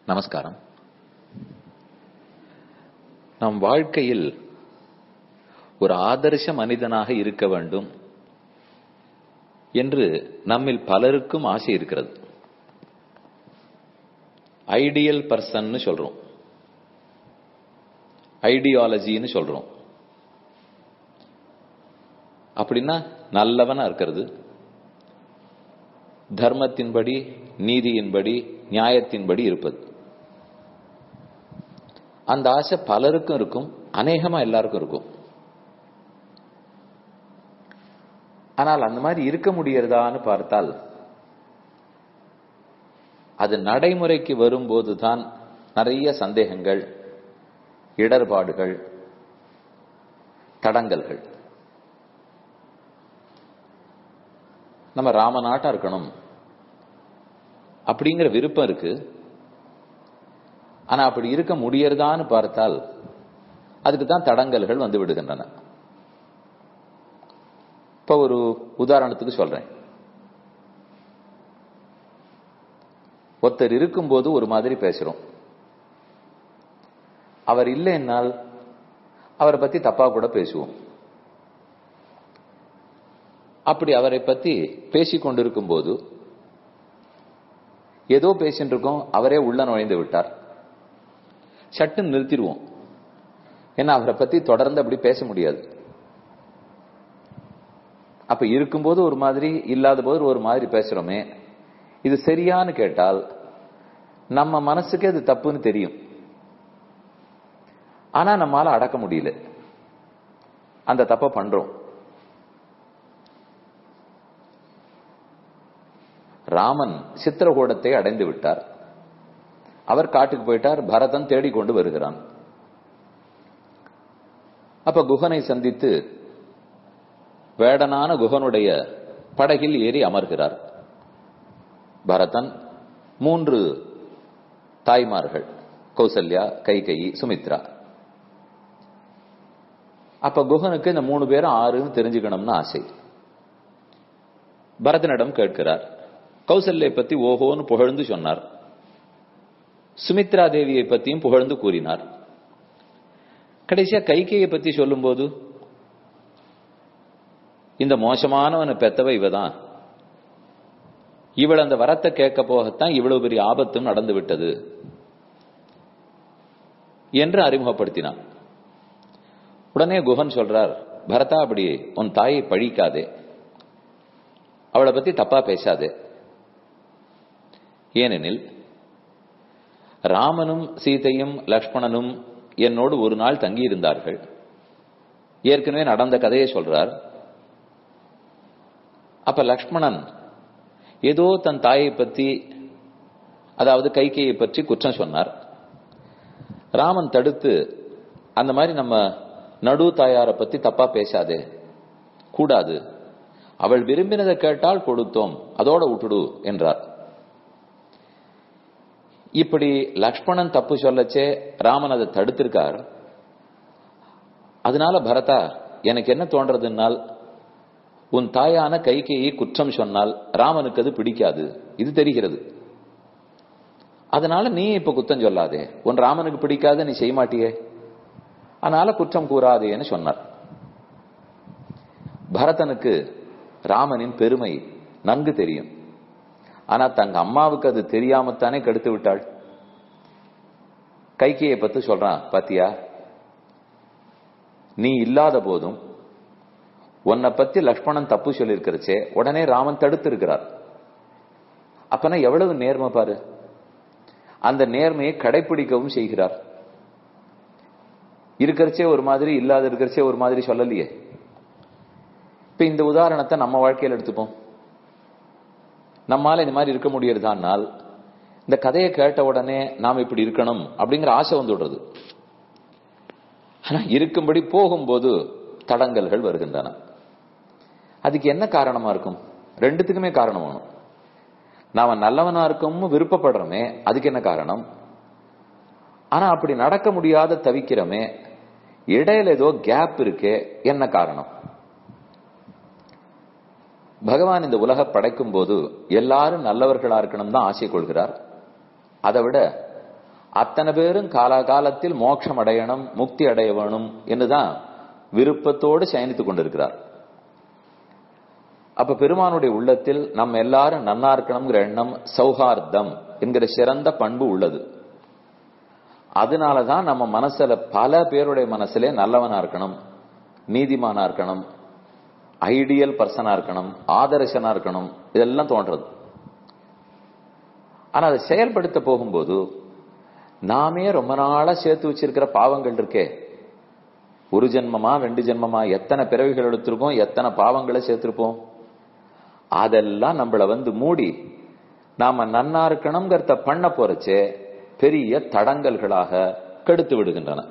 நமஸ்காரம் நம் வாழ்க்கையில் ஒரு ஆதர்ச மனிதனாக இருக்க வேண்டும் என்று நம்மில் பலருக்கும் ஆசை இருக்கிறது ஐடியல் பர்சன் சொல்றோம் ஐடியாலஜின்னு சொல்றோம் அப்படின்னா நல்லவனா இருக்கிறது தர்மத்தின்படி நீதியின்படி நியாயத்தின்படி இருப்பது அந்த ஆசை பலருக்கும் இருக்கும் அநேகமா எல்லாருக்கும் இருக்கும் ஆனால் அந்த மாதிரி இருக்க முடியறதான்னு பார்த்தால் அது நடைமுறைக்கு வரும்போது தான் நிறைய சந்தேகங்கள் இடர்பாடுகள் தடங்கல்கள் நம்ம ராமநாட்டா இருக்கணும் அப்படிங்கிற விருப்பம் இருக்கு ஆனா அப்படி இருக்க முடியறதான்னு பார்த்தால் அதுக்கு தான் தடங்கல்கள் வந்து விடுகின்றன இப்ப ஒரு உதாரணத்துக்கு சொல்றேன் ஒருத்தர் இருக்கும்போது ஒரு மாதிரி பேசுறோம் அவர் இல்லைன்னால் அவரை பத்தி தப்பா கூட பேசுவோம் அப்படி அவரை பத்தி பேசிக் கொண்டிருக்கும் போது ஏதோ பேசிட்டு இருக்கோம் அவரே உள்ள நுழைந்து விட்டார் சட்டுன்னு நிறுத்திடுவோம் ஏன்னா அவரை பத்தி தொடர்ந்து அப்படி பேச முடியாது அப்ப இருக்கும்போது ஒரு மாதிரி இல்லாத போது ஒரு மாதிரி பேசுறோமே இது சரியான்னு கேட்டால் நம்ம மனசுக்கு அது தப்புன்னு தெரியும் ஆனா நம்மால அடக்க முடியல அந்த தப்ப பண்றோம் ராமன் சித்திரகூடத்தை அடைந்து விட்டார் அவர் காட்டுக்கு போயிட்டார் பரதன் தேடிக்கொண்டு வருகிறான் அப்ப குகனை சந்தித்து வேடனான குகனுடைய படகில் ஏறி அமர்கிறார் பரதன் மூன்று தாய்மார்கள் கௌசல்யா கைகை சுமித்ரா அப்ப குகனுக்கு இந்த மூணு பேரும் ஆறுன்னு தெரிஞ்சுக்கணும்னு ஆசை பரதனிடம் கேட்கிறார் கௌசல்யை பத்தி ஓஹோன்னு புகழ்ந்து சொன்னார் சுமித்ரா தேவியை பத்தியும் புகழ்ந்து கூறினார் கடைசியா கைகையை பத்தி சொல்லும்போது இந்த மோசமானவனை பெத்தவ இவதான் இவள் அந்த வரத்தை கேட்க போகத்தான் இவ்வளவு பெரிய ஆபத்தும் நடந்து விட்டது என்று அறிமுகப்படுத்தினான் உடனே குஹன் சொல்றார் பரதா அப்படி உன் தாயை பழிக்காதே அவளை பத்தி தப்பா பேசாதே ஏனெனில் ராமனும் சீதையும் லக்ஷ்மணனும் என்னோடு ஒரு நாள் தங்கியிருந்தார்கள் ஏற்கனவே நடந்த கதையை சொல்றார் அப்ப லக்ஷ்மணன் ஏதோ தன் தாயை பத்தி அதாவது கைகையை பற்றி குற்றம் சொன்னார் ராமன் தடுத்து அந்த மாதிரி நம்ம நடு தாயாரை பத்தி தப்பா பேசாதே கூடாது அவள் விரும்பினதை கேட்டால் கொடுத்தோம் அதோட விட்டுடு என்றார் இப்படி லக்ஷ்மணன் தப்பு சொல்லச்சே ராமன் அதை தடுத்திருக்கார் அதனால பரதா எனக்கு என்ன தோன்றதுனால் உன் தாயான கைகையை குற்றம் சொன்னால் ராமனுக்கு அது பிடிக்காது இது தெரிகிறது அதனால நீ இப்ப குத்தம் சொல்லாதே உன் ராமனுக்கு பிடிக்காத நீ செய்ய மாட்டியே அதனால குற்றம் கூறாதேன்னு சொன்னார் பரதனுக்கு ராமனின் பெருமை நன்கு தெரியும் ஆனா தங்க அம்மாவுக்கு அது தெரியாமத்தானே கெடுத்து விட்டாள் கைகையை பத்தி சொல்றான் பாத்தியா நீ இல்லாத போதும் உன்னை பத்தி லக்ஷ்மணன் தப்பு சொல்லியிருக்கிறச்சே உடனே ராமன் தடுத்து இருக்கிறார் அப்பனா எவ்வளவு நேர்மை பாரு அந்த நேர்மையை கடைபிடிக்கவும் செய்கிறார் இருக்கிறச்சே ஒரு மாதிரி இல்லாத இருக்கிறச்சே ஒரு மாதிரி சொல்லலையே இப்ப இந்த உதாரணத்தை நம்ம வாழ்க்கையில் எடுத்துப்போம் நம்மால இந்த மாதிரி இருக்க முடியறதானால் இந்த கதையை கேட்ட உடனே நாம் இப்படி இருக்கணும் அப்படிங்கிற ஆசை வந்து விடுறது ஆனா இருக்கும்படி போகும்போது தடங்கல்கள் வருகின்றன அதுக்கு என்ன காரணமா இருக்கும் ரெண்டுத்துக்குமே காரணம் வேணும் நாம நல்லவனா இருக்கோம்னு விருப்பப்படுறோமே அதுக்கு என்ன காரணம் ஆனா அப்படி நடக்க முடியாத தவிக்கிறோமே இடையில ஏதோ கேப் இருக்கே என்ன காரணம் பகவான் இந்த உலக படைக்கும் போது எல்லாரும் நல்லவர்களா இருக்கணும் தான் ஆசை கொள்கிறார் அதை விட அத்தனை பேரும் காலாகாலத்தில் மோட்சம் அடையணும் முக்தி அடைய வேணும் என்றுதான் விருப்பத்தோடு சயனித்துக் கொண்டிருக்கிறார் அப்ப பெருமானுடைய உள்ளத்தில் நம்ம எல்லாரும் நன்னா இருக்கணுங்கிற எண்ணம் சௌஹார்தம் என்கிற சிறந்த பண்பு உள்ளது அதனாலதான் நம்ம மனசுல பல பேருடைய மனசுல நல்லவனா இருக்கணும் நீதிமானா இருக்கணும் ஐடியல் பர்சனா இருக்கணும் ஆதர்சனா இருக்கணும் இதெல்லாம் தோன்றது ஆனா அதை செயல்படுத்த போகும்போது நாமே ரொம்ப நாளா சேர்த்து வச்சிருக்கிற பாவங்கள் இருக்கே ஒரு ஜென்மமா ரெண்டு ஜென்மமா எத்தனை பிறவிகள் எடுத்திருக்கோம் எத்தனை பாவங்களை சேர்த்திருப்போம் அதெல்லாம் நம்மள வந்து மூடி நாம நன்னா இருக்கணுங்கிறத பண்ண போறச்சே பெரிய தடங்கல்களாக கெடுத்து விடுகின்றன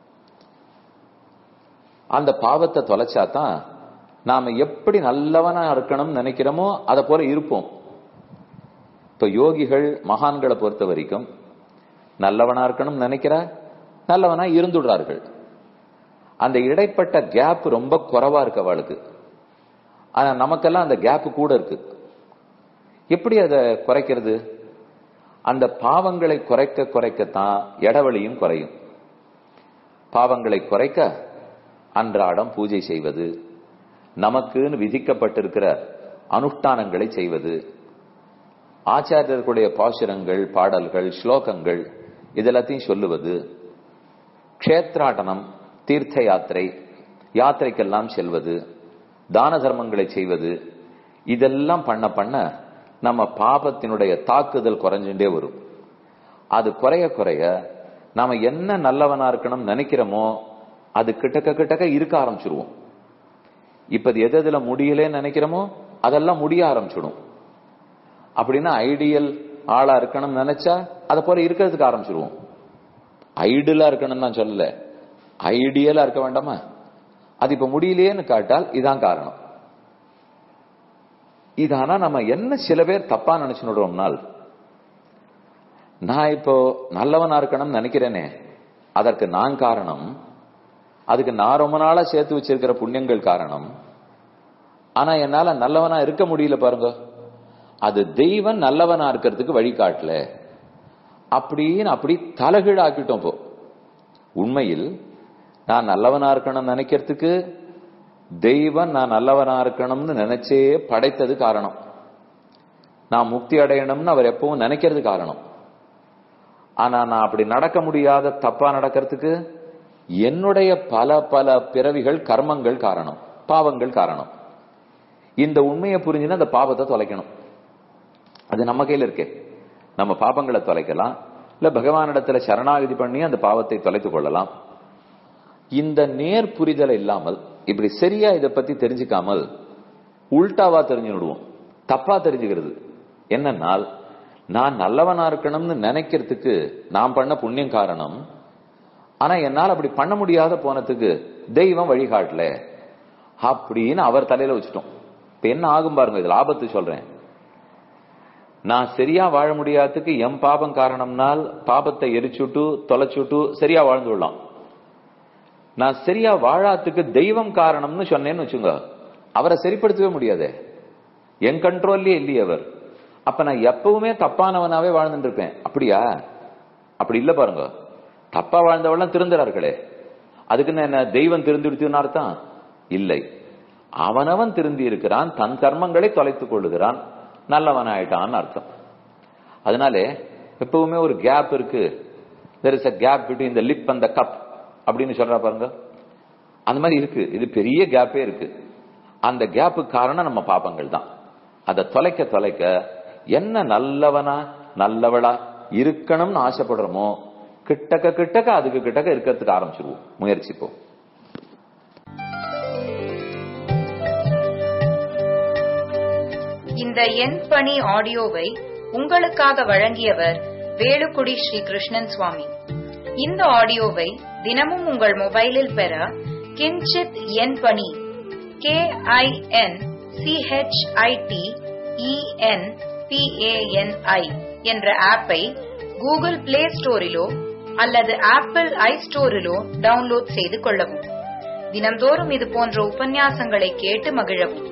அந்த பாவத்தை தொலைச்சாதான் நாம எப்படி நல்லவனா இருக்கணும்னு நினைக்கிறோமோ அதை போல இருப்போம் இப்ப யோகிகள் மகான்களை பொறுத்த வரைக்கும் நல்லவனா இருக்கணும்னு நினைக்கிற நல்லவனா இருந்துடுறார்கள் அந்த இடைப்பட்ட கேப் ரொம்ப குறைவா இருக்கு அவளுக்கு ஆனா நமக்கெல்லாம் அந்த கேப் கூட இருக்கு எப்படி அதை குறைக்கிறது அந்த பாவங்களை குறைக்க குறைக்கத்தான் இடவழியும் குறையும் பாவங்களை குறைக்க அன்றாடம் பூஜை செய்வது நமக்குன்னு விதிக்கப்பட்டிருக்கிற அனுஷ்டானங்களை செய்வது ஆச்சாரியர்களுடைய பாசுரங்கள் பாடல்கள் ஸ்லோகங்கள் இதெல்லாத்தையும் சொல்லுவது க்ஷேத்ராட்டனம் தீர்த்த யாத்திரை யாத்திரைக்கெல்லாம் செல்வது தான தர்மங்களை செய்வது இதெல்லாம் பண்ண பண்ண நம்ம பாபத்தினுடைய தாக்குதல் குறைஞ்சுட்டே வரும் அது குறைய குறைய நாம என்ன நல்லவனா இருக்கணும் நினைக்கிறோமோ அது கிட்டக்க கிட்டக்க இருக்க ஆரம்பிச்சிருவோம் இப்ப எது எதுல முடியலன்னு நினைக்கிறோமோ அதெல்லாம் முடிய ஆரம்பிச்சிடும் அப்படின்னா ஐடியல் ஆளா இருக்கணும்னு நினைச்சா அதை போல இருக்கிறதுக்கு ஆரம்பிச்சிருவோம் ஐடியலா இருக்கணும்னு நான் சொல்லல ஐடியலா இருக்க வேண்டாமா அது இப்ப முடியலையேன்னு காட்டால் இதான் காரணம் இது ஆனா நம்ம என்ன சில பேர் தப்பா நினைச்சுடுறோம்னால் நான் இப்போ நல்லவனா இருக்கணும்னு நினைக்கிறேனே அதற்கு நான் காரணம் அதுக்கு நான் ரொம்ப நாளா சேர்த்து வச்சிருக்கிற புண்ணியங்கள் காரணம் ஆனா என்னால நல்லவனா இருக்க முடியல பாருங்க அது தெய்வம் நல்லவனா இருக்கிறதுக்கு வழிகாட்டல அப்படின்னு அப்படி தலைகீழாக்கிட்டோம் இப்போ உண்மையில் நான் நல்லவனா இருக்கணும்னு நினைக்கிறதுக்கு தெய்வம் நான் நல்லவனா இருக்கணும்னு நினைச்சே படைத்தது காரணம் நான் முக்தி அடையணும்னு அவர் எப்பவும் நினைக்கிறது காரணம் ஆனா நான் அப்படி நடக்க முடியாத தப்பா நடக்கிறதுக்கு என்னுடைய பல பல பிறவிகள் கர்மங்கள் காரணம் பாவங்கள் காரணம் இந்த உண்மையை புரிஞ்சுன்னா அந்த பாவத்தை தொலைக்கணும் அது நம்ம கையில இருக்கே நம்ம பாபங்களை தொலைக்கலாம் இல்ல பகவானிடத்துல சரணாகதி பண்ணி அந்த பாவத்தை தொலைத்துக் கொள்ளலாம் இந்த நேர் புரிதல் இல்லாமல் இப்படி சரியா இதை பத்தி தெரிஞ்சுக்காமல் உல்டாவா தெரிஞ்சு விடுவோம் தப்பா தெரிஞ்சுக்கிறது என்னன்னால் நான் நல்லவனா இருக்கணும்னு நினைக்கிறதுக்கு நான் பண்ண புண்ணியம் காரணம் ஆனா என்னால் அப்படி பண்ண முடியாத போனதுக்கு தெய்வம் வழிகாட்டல அப்படின்னு அவர் தலையில வச்சுட்டோம் இப்ப என்ன ஆகும் பாருங்க இது ஆபத்து சொல்றேன் நான் சரியா வாழ முடியாததுக்கு எம் பாபம் காரணம்னால் பாபத்தை எரிச்சுட்டு தொலைச்சுட்டு சரியா வாழ்ந்து விடலாம் நான் சரியா வாழாத்துக்கு தெய்வம் காரணம்னு சொன்னேன்னு வச்சுங்க அவரை சரிப்படுத்தவே முடியாதே என் கண்ட்ரோல்லே இல்லையே அவர் அப்ப நான் எப்பவுமே தப்பானவனாவே வாழ்ந்துட்டு இருப்பேன் அப்படியா அப்படி இல்ல பாருங்க தப்பா வாழ்ந்தவெல்லாம் திருந்துறார்களே அதுக்குன்னு என்ன தெய்வம் திருந்திடுத்துன்னு அர்த்தம் இல்லை அவனவன் திருந்தி இருக்கிறான் தன் கர்மங்களை தொலைத்துக் கொள்ளுகிறான் நல்லவன் ஆயிட்டான்னு அர்த்தம் அதனால எப்பவுமே ஒரு கேப் இருக்கு there is a gap between the lip and the cup அப்படின்னு சொல்றா பாருங்க அந்த மாதிரி இருக்கு இது பெரிய கேப்பே இருக்கு அந்த கேப்புக்கு காரணம் நம்ம பாப்பங்கள் தான் அதை தொலைக்க தொலைக்க என்ன நல்லவனா நல்லவளா இருக்கணும்னு ஆசைப்படுறோமோ கிட்டக்க கிட்டக்க அதுக்கு கிட்டக்க இருக்கிறதுக்கு ஆரம்பிச்சிருவோம் முயற்சிப்போம் இந்த எண் பணி ஆடியோவை உங்களுக்காக வழங்கியவர் வேலுக்குடி ஸ்ரீ கிருஷ்ணன் சுவாமி இந்த ஆடியோவை தினமும் உங்கள் மொபைலில் பெற கிஞ்சித் எண் பணி கே ஐ என் சிஹெச்ஐடி இஎன் பிஏஎன்ஐ என்ற ஆப்பை கூகுள் பிளே ஸ்டோரிலோ அல்லது ஆப்பிள் ஐ ஸ்டோரிலோ டவுன்லோட் செய்து கொள்ளவும் தினம்தோறும் இது போன்ற உபன்யாசங்களை கேட்டு மகிழவும்